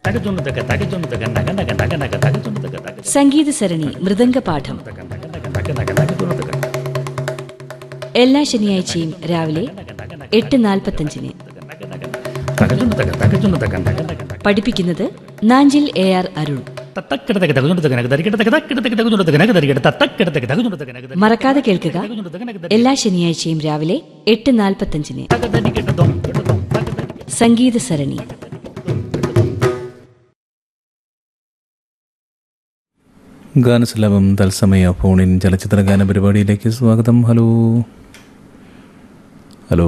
തകച്ചുണ്ട് തക തകച്ചുണ്ട് തക നക നക നക നക തകച്ചുണ്ട് തക തക സംഗീത സരണി മൃദംഗ പാഠം തക നക നക നക നക തകച്ചുണ്ട് തക എല്ലാ ശനിയാഴ്ചയും രാവിലെ എട്ട് നാൽപ്പത്തഞ്ചിന് നക നക തകച്ചുണ്ട് തക തകച്ചുണ്ട് തക നക നക നക പഠിപ്പിക്കുന്നത് നാഞ്ചിൽ എ ആർ അരുൺ തത്തക്കിട തക തകച്ചുണ്ട് തക നക തരികിട തക തക്കിട തക തകച്ചുണ്ട് തക നക തരികിട തത്തക്കിട തക തകച്ചുണ്ട് തക നക തരികിട മറക്കാതെ കേൾക്കുക തകച്ചുണ്ട് തക നക തരികിട എല്ലാ ശനിയാഴ്ചയും രാവിലെ എട്ട് നാൽപ്പത്തഞ്ചിന് തക തരികിട ദം കിട ദം തക തരികിട സംഗീത സരണി ഗാനസുലഭം തത്സമയ ഫോണിൻ ചലച്ചിത്ര ഗാന പരിപാടിയിലേക്ക് സ്വാഗതം ഹലോ ഹലോ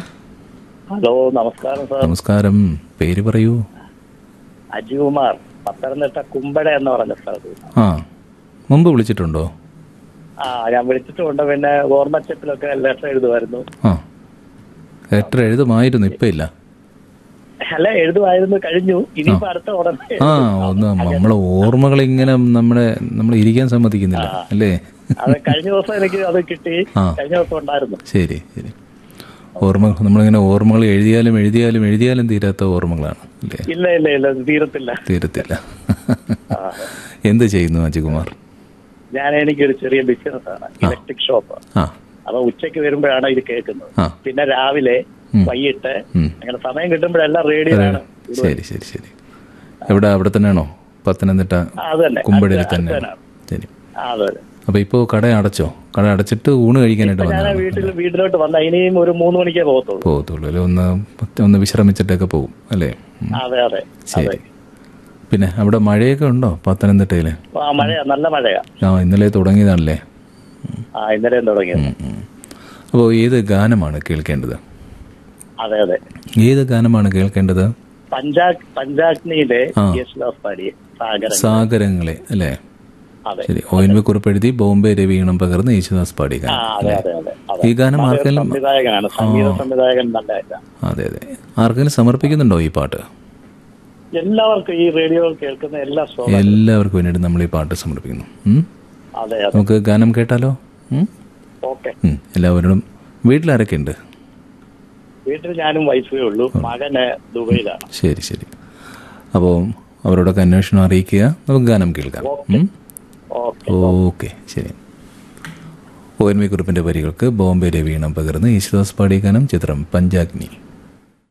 ഹലോ നമസ്കാരം സാർ നമസ്കാരം പേര് പറയൂ അജികുമാർ പത്തനംതിട്ട കുമ്പട എന്ന് പറഞ്ഞ സ്ഥലത്ത് ആ മുമ്പ് വിളിച്ചിട്ടുണ്ടോ ആ ഞാൻ വിളിച്ചിട്ടുണ്ട് പിന്നെ ഓർമ്മച്ചപ്പിലൊക്കെ ലെറ്റർ എഴുതുമായിരുന്നു ആ ലെറ്റർ എഴുതുമായിരുന്നു ഇപ്പം ഇല്ല അല്ല എഴുതുമായിരുന്നു കഴിഞ്ഞു ഇനിയിപ്പോ അടുത്ത ഉടനെ ആ ഒന്ന് നമ്മളെ ഓർമ്മകൾ ഇങ്ങനെ നമ്മളെ നമ്മൾ ഇരിക്കാൻ സമ്മതിക്കുന്നില്ല അല്ലേ അത് കഴിഞ്ഞ ദിവസം എനിക്ക് അത് കിട്ടി ആ. കഴിഞ്ഞ ദിവസം ഉണ്ടായിരുന്നു ശരി ശരി ഓർമ്മ നമ്മളിങ്ങനെ ഓർമ്മകൾ എഴുതിയാലും എഴുതിയാലും എഴുതിയാലും തീരാത്ത ഓർമ്മകളാണ് അല്ലേ ഇല്ല ഇല്ല ഇല്ല ഇത് തീരത്തില്ല തീരത്തില്ല എന്ത് ചെയ്യുന്നു അജികുമാർ ഞാൻ എനിക്കൊരു ചെറിയ ബിസിനസ് ആണ് ഇലക്ട്രിക് ഷോപ്പ് ആ അപ്പൊ ഉച്ചയ്ക്ക് വരുമ്പോഴാണ് ഇത് കേൾക്കുന്നത് ആ. പിന്നെ രാവിലെ ഉം. വൈകിട്ട് ഉം. അങ്ങനെ സമയം കിട്ടുമ്പോഴെല്ലാം റേഡിയോയാണ് ശരി ശരി ശരി എവിടെ അവിടെ തന്നെയാണോ പത്തനംതിട്ട ആ, അത് തന്നെ കുമ്പടിയിൽ അടുത്ത- തന്നെ അടുത്തനാണ്. ശരി ആ, അതെ അതെ അപ്പൊ ഇപ്പോ കട അടച്ചോ കട അടച്ചിട്ട് ഊണ് കഴിക്കാനായിട്ട് ഞാൻ വന്നതാണ് വീട്ടിൽ വീട്ടിലോട്ട് വന്ന ഇനിയും ഒരു മൂന്ന് മണിക്കേ പോകത്തുള്ളൂ പോകത്തുള്ളൂ അല്ലെ ഒന്ന് ഒന്ന് വിശ്രമിച്ചിട്ടൊക്കെ പോകും അല്ലേ ഉം. അതെ അതെ അതെ ശരി പിന്നെ അവിടെ മഴയൊക്കെ ഉണ്ടോ പത്തനംതിട്ടയില് ആ മഴയാ നല്ല മഴയാ ആ ഇന്നലെ തുടങ്ങിയതാണല്ലേ ആ ഇന്നലെയും തുടങ്ങിയത് അപ്പോൾ ഏത് ഗാനമാണ് കേൾക്കേണ്ടത് അതെ അതെ ഏത് ഗാനമാണ് കേൾക്കേണ്ടത് പഞ്ചാബ് പഞ്ചാഗ്നിയിലെ ആ. യേശുദാസ് പാടിയ സാഗരം സാഗരങ്ങളെ അല്ലേ അതെ ശരി ഒ എൻ വി കുറിപ്പെഴുതി ബോംബെ രവീണം പകർന്ന് യേശുദാസ് പാടിയ ആ ഗാനം അതെ അല്ലേ അതെ അതെ ഈ ഗാനം നല്ലൊരു ആർക്കെങ്കിലും സംവിധായകനാണ് സംഗീത സംവിധായകൻ നല്ല ഇതാ. അതെ അതെ ആർക്കെങ്കിലും സമർപ്പിക്കുന്നുണ്ടോ ഈ പാട്ട് എല്ലാവർക്കും ഈ റേഡിയോ കേൾക്കുന്ന എല്ലാ ശ്രോതാക്കളും എല്ലാവർക്കും വേണ്ടിയിട്ട് നമ്മൾ ഈ പാട്ട് സമർപ്പിക്കുന്നു ഉം? അതെ അതെ നമുക്ക് ഗാനം കേട്ടാലോ ഉം? ഓക്കെ ഉം. എല്ലാവരോടും വീട്ടിലാരൊക്കെ ഉണ്ട് വീട്ടിൽ ഞാനും വൈഫേ ഉള്ളൂ മകന് ദുബൈയിലാണ് ശരി ശരി അപ്പോൾ അവരോടൊക്കെ അന്വേഷണം അറിയിക്കുക നമുക്ക് ഗാനം കേൾക്കാം ഉം? ഓക്കെ ഓക്കെ ശരി ഒ എൻ വി കുറിപ്പിന്റെ വരികൾക്ക് ബോംബെ രവീണം പകർന്ന് യേശുദാസ് പാടിയ ഗാനം ചിത്രം പഞ്ചാഗ്നി